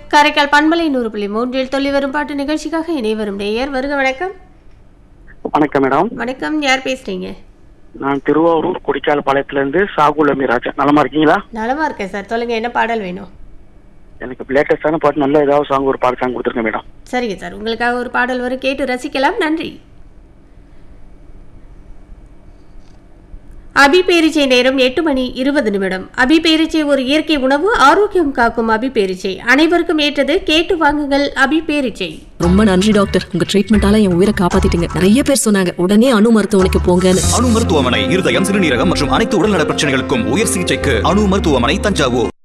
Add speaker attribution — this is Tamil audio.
Speaker 1: காரைக்கால் பண்பலை நூறு புள்ளி மூன்றில் தொல்லி வரும் பாட்டு நிகழ்ச்சிக்காக இணை வரும் நேயர் வருக வணக்கம்
Speaker 2: வணக்கம் மேடம்
Speaker 1: வணக்கம் யார் பேசுறீங்க
Speaker 2: நான் திருவாரூர் கொடிக்கால் பாளையத்திலிருந்து சாகுல் அமீராஜ் நலமா இருக்கீங்களா
Speaker 1: நலமா இருக்கேன் சார் சொல்லுங்க என்ன பாடல் வேணும்
Speaker 2: எனக்கு லேட்டஸ்டான பாட்டு நல்ல ஏதாவது சாங் ஒரு பாட்டு சாங் கொடுத்துருங்க மேடம்
Speaker 1: சரிங்க சார் உங்களுக்காக ஒரு பாடல் வரும் கேட்டு ரசிக்கலாம் நன்றி அபிபேரிச்சை நேரம் எட்டு மணி இருபது நிமிடம் அபிபேரிச்சை ஒரு இயற்கை உணவு ஆரோக்கியம் காக்கும் அபிபேரிச்சை அனைவருக்கும் ஏற்றது கேட்டு வாங்குங்கள் அபிபேரிச்சை
Speaker 3: ரொம்ப நன்றி டாக்டர் உங்க ட்ரீட்மெண்டால என் உயிரை காப்பாத்திட்டீங்க நிறைய பேர் சொன்னாங்க உடனே அணு மருத்துவமனைக்கு போங்கன்னு
Speaker 4: அணு மருத்துவமனை இருதயம் சிறுநீரகம் மற்றும் அனைத்து உடல்நல பிரச்சனைகளுக்கும் உயர் சிகிச்சைக்கு அணு மருத்துவமனை தஞ்சாவூர்